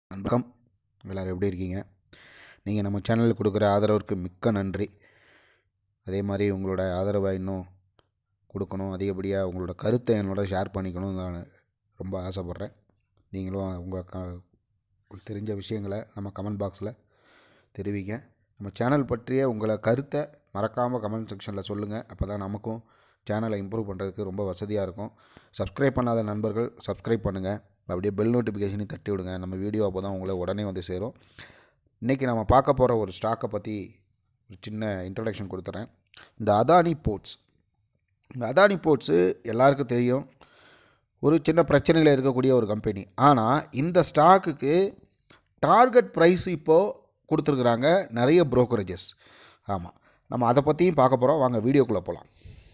வணக்கம் எல்லோரும் எப்படி இருக்கீங்க நீங்கள் நம்ம சேனலுக்கு கொடுக்குற ஆதரவுக்கு மிக்க நன்றி அதே மாதிரி உங்களோட ஆதரவை இன்னும் கொடுக்கணும் அதிகப்படியாக உங்களோட கருத்தை என்னோட ஷேர் பண்ணிக்கணும்னு நான் ரொம்ப ஆசைப்பட்றேன் நீங்களும் உங்கள் க உங்களுக்கு தெரிஞ்ச விஷயங்களை நம்ம கமெண்ட் பாக்ஸில் தெரிவிங்க நம்ம சேனல் பற்றிய உங்களை கருத்தை மறக்காமல் கமெண்ட் செக்ஷனில் சொல்லுங்கள் அப்போ தான் நமக்கும் சேனலை இம்ப்ரூவ் பண்ணுறதுக்கு ரொம்ப வசதியாக இருக்கும் சப்ஸ்கிரைப் பண்ணாத நண்பர்கள் சப்ஸ்கிரைப் பண்ணுங்கள் அப்படியே பெல் நோட்டிஃபிகேஷனையும் தட்டி விடுங்க நம்ம வீடியோ அப்போ தான் உங்களை உடனே வந்து சேரும் இன்றைக்கி நம்ம பார்க்க போகிற ஒரு ஸ்டாக்கை பற்றி ஒரு சின்ன இன்ட்ரடக்ஷன் கொடுத்துறேன் இந்த அதானி போர்ட்ஸ் இந்த அதானி போர்ட்ஸு எல்லாருக்கும் தெரியும் ஒரு சின்ன பிரச்சனையில் இருக்கக்கூடிய ஒரு கம்பெனி ஆனால் இந்த ஸ்டாக்குக்கு டார்கெட் ப்ரைஸ் இப்போது கொடுத்துருக்குறாங்க நிறைய ப்ரோக்கரேஜஸ் ஆமாம் நம்ம அதை பற்றியும் பார்க்க போகிறோம் வாங்க வீடியோக்குள்ளே போகலாம்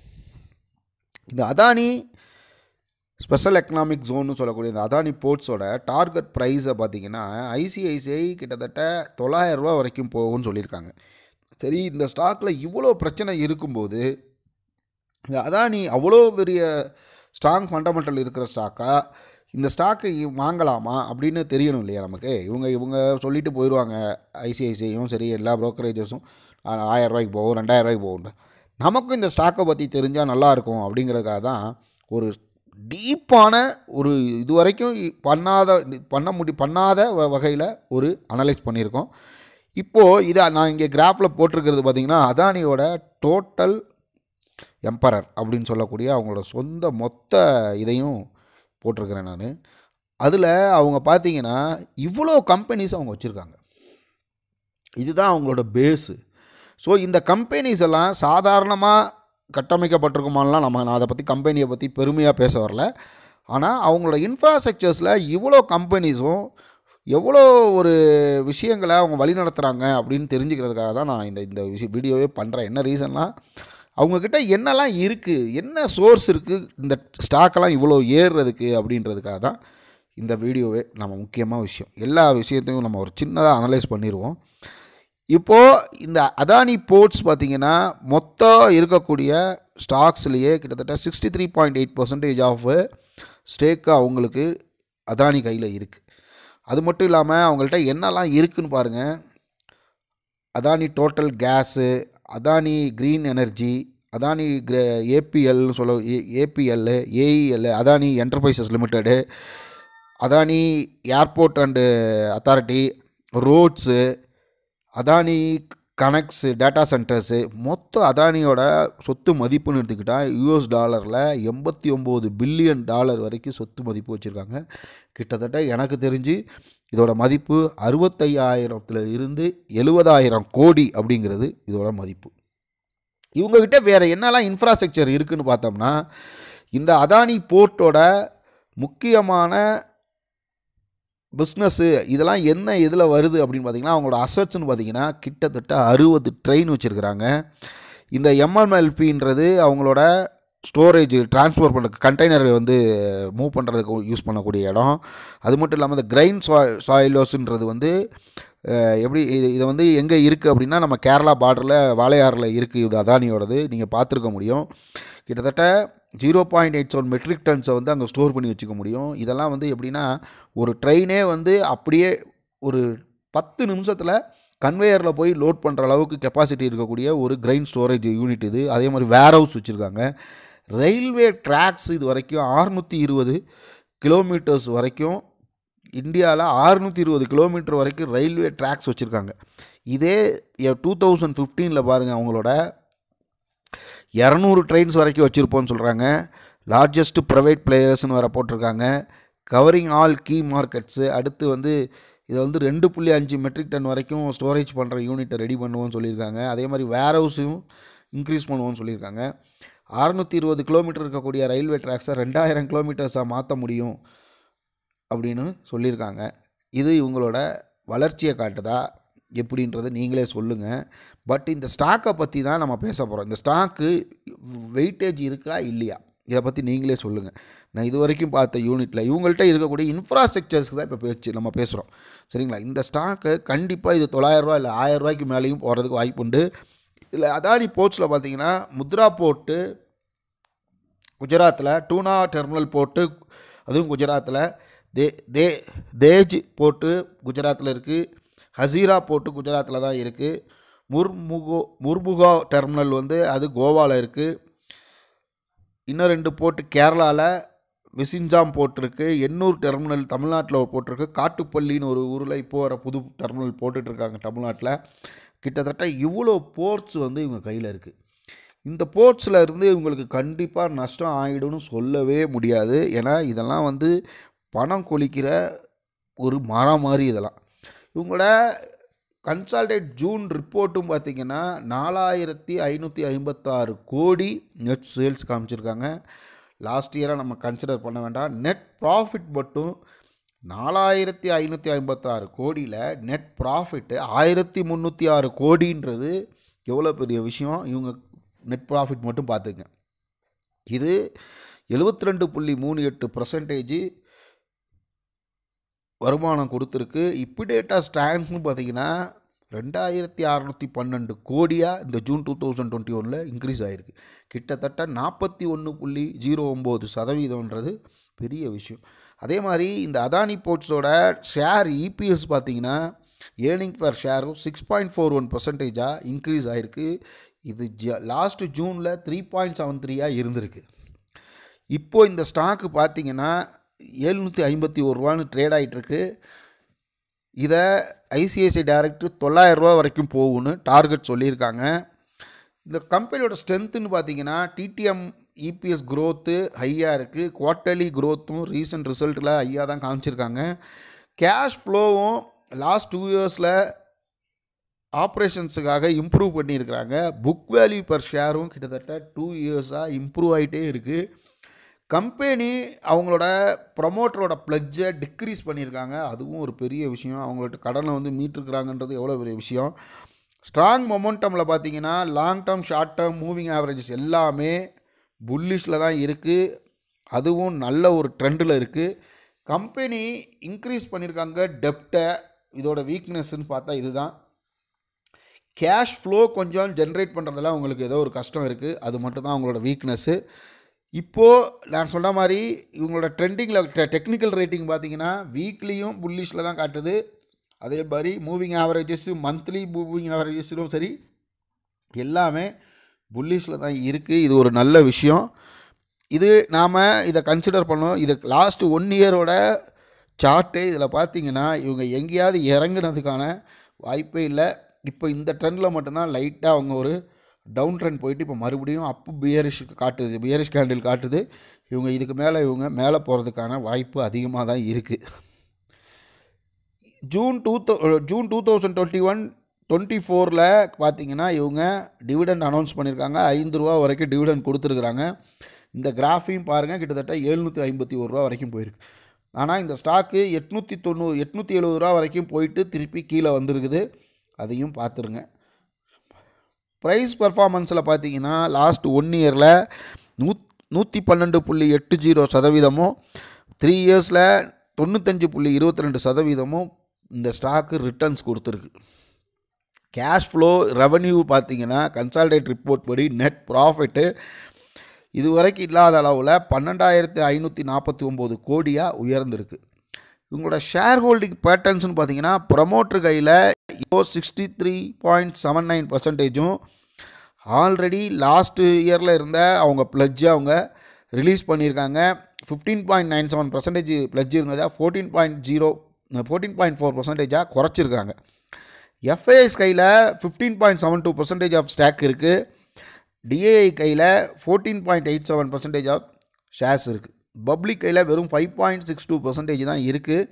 இந்த அதானி ஸ்பெஷல் எக்கனாமிக் ஜோன்னு சொல்லக்கூடிய இந்த அதானி போர்ட்ஸோட டார்கெட் ப்ரைஸை பார்த்தீங்கன்னா ஐசிஐசிஐ கிட்டத்தட்ட தொள்ளாயிரம் ரூபா வரைக்கும் போகும்னு சொல்லியிருக்காங்க சரி இந்த ஸ்டாக்கில் இவ்வளோ பிரச்சனை இருக்கும்போது இந்த அதானி அவ்வளோ பெரிய ஸ்ட்ராங் ஃபண்டமெண்டல் இருக்கிற ஸ்டாக்கா இந்த ஸ்டாக்கு வாங்கலாமா அப்படின்னு தெரியணும் இல்லையா நமக்கு இவங்க இவங்க சொல்லிட்டு போயிடுவாங்க ஐசிஐசிஐயும் சரி எல்லா ப்ரோக்கரேஜஸும் ஆயிரம் ரூபாய்க்கு போகும் ரெண்டாயிரம் ரூபாய்க்கு போகும் நமக்கும் இந்த ஸ்டாக்கை பற்றி தெரிஞ்சால் நல்லாயிருக்கும் அப்படிங்கிறதுக்காக தான் ஒரு டீப்பான ஒரு இது வரைக்கும் பண்ணாத பண்ண முடி பண்ணாத வ- வகையில் ஒரு அனலைஸ் பண்ணியிருக்கோம் இப்போது இதை நான் இங்கே கிராஃபில் போட்டிருக்கிறது பார்த்திங்கன்னா அதானியோட டோட்டல் எம்பரர் அப்படின்னு சொல்லக்கூடிய அவங்களோட சொந்த மொத்த இதையும் போட்டிருக்கிறேன் நான் அதில் அவங்க பார்த்தீங்கன்னா இவ்வளோ கம்பெனிஸ் அவங்க வச்சுருக்காங்க இதுதான் அவங்களோட பேஸு ஸோ இந்த கம்பெனிஸ் எல்லாம் சாதாரணமாக கட்டமைக்கப்பட்டிருக்குமான்லாம் நம்ம நான் அதை பற்றி கம்பெனியை பற்றி பெருமையாக பேச வரல ஆனால் அவங்களோட இன்ஃப்ராஸ்ட்ரக்சர்ஸில் இவ்வளோ கம்பெனிஸும் எவ்வளோ ஒரு விஷயங்களை அவங்க வழி நடத்துகிறாங்க அப்படின்னு தெரிஞ்சுக்கிறதுக்காக தான் நான் இந்த இந்த விஷயம் வீடியோவே பண்ணுறேன் என்ன ரீசன்னா அவங்கக்கிட்ட என்னெல்லாம் இருக்குது என்ன சோர்ஸ் இருக்குது இந்த ஸ்டாக்கெல்லாம் இவ்வளோ ஏறுறதுக்கு அப்படின்றதுக்காக தான் இந்த வீடியோவே நம்ம முக்கியமாக விஷயம் எல்லா விஷயத்தையும் நம்ம ஒரு சின்னதாக அனலைஸ் பண்ணிடுவோம் இப்போது இந்த அதானி போர்ட்ஸ் பார்த்திங்கன்னா மொத்தம் இருக்கக்கூடிய ஸ்டாக்ஸ்லேயே கிட்டத்தட்ட sixty three point eight percentage of ஸ்டேக்கு அவங்களுக்கு அதானி கையில் இருக்குது அது மட்டும் இல்லாமல் அவங்கள்ட்ட என்னெல்லாம் இருக்குன்னு பாருங்கள் Adani total gas Adani green energy Adani ஏபிஎல்னு சொல்ல APL AEL Adani enterprises limited Adani airport and authority roads Adani connects data centres மொத்த அதானியோட சொத்து மதிப்புன்னு எடுத்துக்கிட்டால் யூஎஸ் டாலரில் எண்பத்தி ஒம்பது பில்லியன் டாலர் வரைக்கும் சொத்து மதிப்பு வச்சுருக்காங்க கிட்டத்தட்ட எனக்கு தெரிஞ்சு இதோட மதிப்பு அறுபத்தையாயிரத்தில் இருந்து எழுபதாயிரம் கோடி அப்படிங்கிறது இதோட மதிப்பு இவங்கக்கிட்ட வேறு என்னெல்லாம் இன்ஃப்ராஸ்ட்ரக்சர் இருக்குன்னு பார்த்தோம்னா இந்த அதானி போர்ட்டோட முக்கியமான பிஸ்னஸ்ஸு இதெல்லாம் என்ன இதில் வருது அப்படின்னு பார்த்தீங்கன்னா அவங்களோட அசட்ஸ்னு பார்த்தீங்கன்னா கிட்டத்தட்ட அறுபது ட்ரெயின் வச்சுருக்கிறாங்க இந்த எம்எம்எல்பின்றது அவங்களோட ஸ்டோரேஜ் ட்ரான்ஸ்ஃபர் பண்ணுற கண்டெய்னர் வந்து மூவ் பண்ணுறதுக்கு யூஸ் பண்ணக்கூடிய இடம் அது மட்டும் இல்லாமல் இந்த கிரைன் சாய் சாயிலோஸுன்றது வந்து அஹ், எப்படி இது இதை வந்து எங்கே இருக்குது அப்படின்னா நம்ம கேரளா பார்டரில் வாளையாறில் இருக்குது இது அதானியோடது நீங்கள் பார்த்துருக்க முடியும் கிட்டத்தட்ட zero point eight seven metric டன்ஸை வந்து அங்கே ஸ்டோர் பண்ணி வச்சுக்க முடியும் இதெல்லாம் வந்து எப்படின்னா ஒரு ட்ரெயினே வந்து அப்படியே ஒரு பத்து நிமிஷத்தில் கன்வேயரில் போய் லோட் பண்ணுற அளவுக்கு கெப்பாசிட்டி இருக்கக்கூடிய ஒரு கிரைன் ஸ்டோரேஜ் யூனிட் இது அதே மாதிரி வேர் ஹவுஸ் வச்சுருக்காங்க ரயில்வே ட்ராக்ஸ் இது வரைக்கும் அறுநூற்றி இருபது கிலோமீட்டர்ஸ் வரைக்கும் இந்தியாவில் அறுநூற்றி இருபது கிலோமீட்டர் வரைக்கும் ரயில்வே ட்ராக்ஸ் வச்சுருக்காங்க இதே டூ தௌசண்ட் ஃபிஃப்டீனில் பாருங்கள் அவங்களோட இரநூறு ட்ரெயின்ஸ் வரைக்கும் வச்சுருப்போம்னு சொல்கிறாங்க லார்ஜஸ்ட் ப்ரைவேட் பிளேயர்ஸ்னு வேறு போட்டிருக்காங்க கவரிங் ஆல் கீ மார்க்கெட்ஸு அடுத்து வந்து இதை வந்து ரெண்டு புள்ளி அஞ்சு மெட்ரிக் டன் வரைக்கும் ஸ்டோரேஜ் பண்ணுற யூனிட்டை ரெடி பண்ணுவோம்னு சொல்லியிருக்காங்க அதே மாதிரி வேர் ஹவுஸையும் இன்க்ரீஸ் பண்ணுவோம்னு சொல்லியிருக்காங்க அறநூற்றி இருபது கிலோமீட்டர் இருக்கக்கூடிய ரயில்வே ட்ராக்ஸை ரெண்டாயிரம் கிலோமீட்டர்ஸாக மாற்ற முடியும் அப்படின்னு சொல்லியிருக்காங்க இது இவங்களோட வளர்ச்சியை காட்டுதா எப்படின்றத நீங்களே சொல்லுங்கள் பட் இந்த ஸ்டாக்கை பற்றி தான் நம்ம பேச போகிறோம் இந்த ஸ்டாக்கு வெயிட்டேஜ் இருக்கா இல்லையா இதை பற்றி நீங்களே சொல்லுங்கள் நான் இது வரைக்கும் பார்த்த யூனிட்டில் இவங்கள்ட்ட இருக்கக்கூடிய இன்ஃப்ராஸ்ட்ரக்சர்ஸ்க்கு தான் இப்போ பேச்சு நம்ம பேசுகிறோம் சரிங்களா இந்த ஸ்டாக்கு கண்டிப்பாக இது தொள்ளாயிரரூவா இல்லை ஆயிரம் ரூபாய்க்கு மேலேயும் போகிறதுக்கு வாய்ப்புண்டு இதில் அதானி போர்ட்ஸில் பார்த்தீங்கன்னா முத்ரா போர்ட்டு குஜராத்தில் டூனா டெர்மினல் போர்ட்டு அதுவும் குஜராத்தில் தே தே தேஜ் போட்டு குஜராத்தில் இருக்குது ஹசீரா போட்டு குஜராத்தில் தான் இருக்குது முர்முகோ முர்முகா டெர்மினல் வந்து அது கோவாவில் இருக்குது இன்னும் ரெண்டு போட்டு கேரளாவில் விசிஞ்சாம் போட்டிருக்கு எண்ணூர் டெர்மினல் தமிழ்நாட்டில் போட்டிருக்கு காட்டுப்பள்ளின்னு ஒரு ஊரில் இப்போ வர புது டெர்மினல் போட்டுட்ருக்காங்க தமிழ்நாட்டில் கிட்டத்தட்ட இவ்வளோ போர்ட்ஸ் வந்து இவங்க கையில் இருக்குது இந்த போர்ட்ஸில் இருந்து இவங்களுக்கு கண்டிப்பாக நஷ்டம் ஆகிடும்னு சொல்லவே முடியாது ஏன்னா இதெல்லாம் வந்து பணம் கொளிக்கிற ஒரு மரம் மாதிரி இதெல்லாம் இவங்களோட கன்சால்டேட் ஜூன் ரிப்போர்ட்டும் பார்த்திங்கன்னா நாலாயிரத்தி ஐநூற்றி ஐம்பத்தாறு கோடி நெட் சேல்ஸ் காமிச்சிருக்காங்க லாஸ்ட் இயராக நம்ம கன்சிடர் பண்ண வேண்டாம் நெட் ப்ராஃபிட் மட்டும் நாலாயிரத்தி ஐநூற்றி ஐம்பத்தாறு கோடியில் நெட் ப்ராஃபிட்டு ஆயிரத்தி முந்நூற்றி ஆறு கோடின்றது எவ்வளோ பெரிய விஷயம் இவங்க நெட் ப்ராஃபிட் மட்டும் பார்த்துங்க இது எழுபத்தி ரெண்டு புள்ளி மூணு எட்டு பர்சன்டேஜ் வருமானம் கொடுத்துருக்கு இப்பிடேட்டா ஸ்டாண்ட்ஸ்னு பார்த்தீங்கன்னா ரெண்டாயிரத்தி அறநூற்றி பன்னெண்டு கோடியாக இந்த ஜூன் டூ தௌசண்ட் டுவெண்ட்டி ஒனில் இன்க்ரீஸ் ஆகிருக்கு கிட்டத்தட்ட நாற்பத்தி ஒன்று புள்ளி ஜீரோ ஒம்பது சதவீதம்ன்றது பெரிய விஷயம் அதே மாதிரி இந்த அதானி போர்ட்ஸோட ஷேர் இபிஎஸ் பார்த்தீங்கன்னா ஏர்னிங் பர் ஷேரும் சிக்ஸ் பாயிண்ட் ஃபோர் ஒன் பர்சன்டேஜாக இன்க்ரீஸ் ஆகிருக்கு இது ஜ லாஸ்ட்டு ஜூனில் த்ரீ பாயிண்ட் செவன் த்ரீயாக இருந்திருக்கு இப்போது இந்த ஸ்டாக்கு பார்த்தீங்கன்னா எழுநூற்றி ஐம்பத்தி ஒரு ரூபான்னு ட்ரேட் ஆகிட்டுருக்கு இதை ஐசிஐசிஐ டேரக்டர் தொள்ளாயிரரூவா வரைக்கும் போகும்னு டார்கெட் சொல்லியிருக்காங்க இந்த கம்பெனியோட ஸ்ட்ரென்த்துன்னு பார்த்தீங்கன்னா டிடிஎம் இபிஎஸ் க்ரோத்து ஹையாக இருக்குது குவார்ட்டர்லி க்ரோத்தும் ரீசன்ட் ரிசல்ட்டில் ஹையாக தான் காமிச்சிருக்காங்க கேஷ் ஃப்ளோவும் லாஸ்ட் டூ இயர்ஸில் ஆப்ரேஷன்ஸுக்காக இம்ப்ரூவ் பண்ணியிருக்கிறாங்க புக் வேல்யூ பர் ஷேரும் கிட்டத்தட்ட டூ இயர்ஸாக இம்ப்ரூவ் ஆகிட்டே இருக்குது கம்பெனி அவங்களோட ப்ரமோட்டரோட ப்ளட்ஜை டிக்ரீஸ் பண்ணியிருக்காங்க அதுவும் ஒரு பெரிய விஷயம் அவங்கள்ட்ட கடனை வந்து மீட்டிருக்கிறாங்கன்றது எவ்வளோ பெரிய விஷயம் ஸ்ட்ராங் மொமெண்டமில் பார்த்தீங்கன்னா long term short term moving averages எல்லாமே புல்லிஷில் தான் இருக்குது அதுவும் நல்ல ஒரு ட்ரெண்டில் இருக்குது கம்பெனி இன்க்ரீஸ் பண்ணியிருக்காங்க டெப்டை இதோட வீக்னஸ்ன்னு பார்த்தா இதுதான் கேஷ் ஃப்ளோ கொஞ்சம் ஜென்ரேட் பண்ணுறதுல அவங்களுக்கு ஏதோ ஒரு கஷ்டம் இருக்குது அது மட்டும் தான் அவங்களோட வீக்னஸ்ஸு இப்போது நான் சொன்ன மாதிரி இவங்களோட ட்ரெண்டிங்கில் டெக்னிக்கல் ரேட்டிங் பார்த்தீங்கன்னா வீக்லியும் புல்லிஷில் தான் காட்டுது அதே மாதிரி மூவிங் ஆவரேஜஸ் மந்த்லி மூவிங் ஆவரேஜஸ்லும் சரி எல்லாமே புல்லிஷில் தான் இருக்குது இது ஒரு நல்ல விஷயம் இது நாம் இதை கன்சிடர் பண்ணோம் இது லாஸ்ட்டு ஒன் இயரோட சார்ட்டு இதில் பார்த்தீங்கன்னா இவங்க எங்கேயாவது இறங்குனதுக்கான வாய்ப்பே இல்லை இப்போ இந்த ட்ரெண்டில் மட்டும்தான் லைட்டாக அவங்க ஒரு டவுன் ட்ரெண்ட் போயிட்டு இப்போ மறுபடியும் அப்பு பியரிஷ்க்கு காட்டுது பியரிஷ் கேண்டில் காட்டுது இவங்க இதுக்கு மேலே இவங்க மேலே போகிறதுக்கான வாய்ப்பு அதிகமாக தான் இருக்குது June two thou June two thousand twenty one twenty ஃபோரில் பார்த்தீங்கன்னா இவங்க டிவிடெண்ட் அனௌன்ஸ் பண்ணியிருக்காங்க ஐந்து ரூபா வரைக்கும் டிவிடெண்ட் கொடுத்துருக்குறாங்க இந்த கிராஃபையும் பாருங்கள் கிட்டத்தட்ட எழுநூற்றி ஐம்பத்தி ஒரு ரூபா வரைக்கும் போயிருக்கு ஆனால் இந்த ஸ்டாக்கு எட்நூற்றி தொண்ணூறு எட்நூற்றி எழுபது ரூபா வரைக்கும் போயிட்டு திருப்பி கீழே வந்திருக்குது அதையும் பார்த்துருங்க ப்ரைஸ் பர்ஃபார்மன்ஸில் பார்த்தீங்கன்னா லாஸ்ட் ஒன் இயரில் நூ நூற்றி பன்னெண்டு புள்ளி எட்டு ஜீரோ சதவீதமும் த்ரீ இயர்ஸில் தொண்ணூத்தஞ்சு புள்ளி இருபத்தி ரெண்டு சதவீதமும் இந்த ஸ்டாக்கு ரிட்டர்ன்ஸ் கொடுத்துருக்கு கேஷ் ஃப்ளோ ரெவன்யூ பார்த்தீங்கன்னா கன்சால்டேட் ரிப்போர்ட் படி நெட் ப்ராஃபிட்டு இது வரைக்கும் இல்லாத அளவில் பன்னெண்டாயிரத்து ஐநூற்றி நாற்பத்தி ஒம்பது கோடியாக உயர்ந்திருக்கு இவங்களோட ஷேர் ஹோல்டிங் பேட்டர்ன்ஸ்னு பார்த்தீங்கன்னா ப்ரமோட்டர் கையில் இப்போ sixty three point seven nine பர்சன்டேஜும் ஆல்ரெடி லாஸ்ட் இயரில் இருந்த அவங்க ப்ளட்ஜை அவங்க ரிலீஸ் பண்ணியிருக்காங்க fifteen point nine seven percentage pledge இருந்ததை fourteen point zero fourteen point four பர்சன்டேஜாக குறைச்சிருக்காங்க எஃப்ஐஎஸ் கையில் fifteen point seven two percentage of stock இருக்குது டிஏஐ கையில் fourteen point eight seven percentage of shares இருக்குது பப்ளிக் கையில் வெறும் five point six two percentage தான் இருக்குது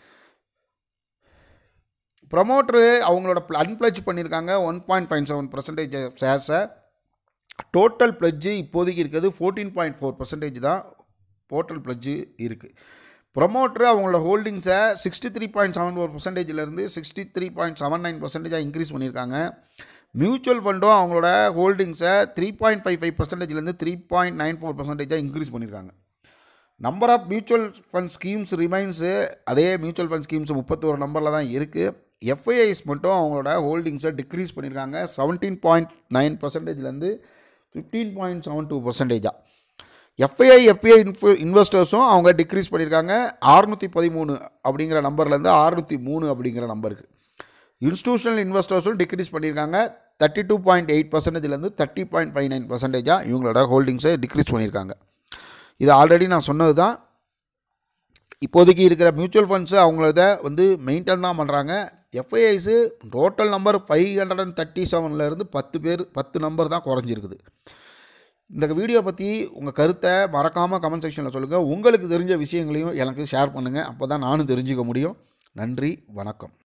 ப்ரமோட்ரு அவங்களோட அன்பிளட்ஜ் பண்ணியிருக்காங்க one point five seven percentage ஷேர்ஸை டோட்டல் ப்ளட்ஜு இப்போதைக்கு இருக்கிறது ஃபோர்டீன் பாயிண்ட் ஃபோர் பர்சன்டேஜ் தான் டோட்டல் ப்ளட்ஜு இருக்குது ப்ரொமோட்ரு அவங்களோட ஹோல்டிங்ஸை sixty three point seven four பர்சன்டேஜ்லேருந்து sixty three point seven nine பர்சன்டேஜாக இன்க்ரீஸ் பண்ணியிருக்காங்க மியூச்சுவல் ஃபண்டும் அவங்களோட ஹோல்டிங்ஸை த்ரீ பாயிண்ட் ஃபைவ் ஃபைவ் பர்சன்டேஜ்லேருந்து த்ரீ பாயிண்ட் நைன் ஃபோர் பர்சன்டேஜாக இன்க்ரீஸ் பண்ணியிருக்காங்க number of mutual fund schemes remains அதே மியூச்சுவல் ஃபண்ட் ஸ்கீம்ஸ் முப்பத்தோரு நம்பரில் தான் இருக்குது எஃப்ஐஐஸ் மட்டும் அவங்களோட ஹோல்டிங்ஸை டிக்ரீஸ் பண்ணியிருக்காங்க செவன்டீன் பாயிண்ட் நைன் பர்சன்டேஜ்லேருந்து ஃபிஃப்டீன் பாயிண்ட் செவன் டூ பர்சன்டேஜாக எஃப்ஐஐ எஃப்ஐஐ இன்ஃபு இன்வெஸ்டர்ஸும் அவங்க டிக்ரீஸ் பண்ணியிருக்காங்க ஆறுநூற்றி பதிமூணு அப்படிங்கிற நம்பர்லேருந்து ஆறுநூற்றி மூணு அப்படிங்கிற நம்பருக்கு இன்ஸ்டியூஷனல் இன்வெஸ்டர்ஸும் டிக்ரீஸ் பண்ணியிருக்காங்க தேர்ட்டி டூ பாயிண்ட் எயிட் பர்சன்டேஜ்லேருந்து தேர்ட்டி பாயிண்ட் ஃபைவ் நைன் பர்சன்டேஜாக இவங்களோட ஹோல்டிங்ஸை டிக்ரீஸ் பண்ணியிருக்காங்க இது ஆல்ரெடி நான் சொன்னது தான் இப்போதைக்கு இருக்கிற மியூச்சுவல் ஃபண்ட்ஸு அவங்களத வந்து மெயின்டைன் தான் பண்ணுறாங்க FIIs total number five hundred and thirty செவன்லேருந்து பத்து பேர் பத்து நம்பர் தான் குறைஞ்சிருக்குது இந்த வீடியோ பற்றி உங்கள் கருத்தை மறக்காமல் கமெண்ட் செக்ஷனில் சொல்லுங்கள் உங்களுக்கு தெரிஞ்ச விஷயங்களையும் எனக்கு ஷேர் பண்ணுங்கள் அப்போ தான் நானும் தெரிஞ்சுக்க முடியும் நன்றி வணக்கம்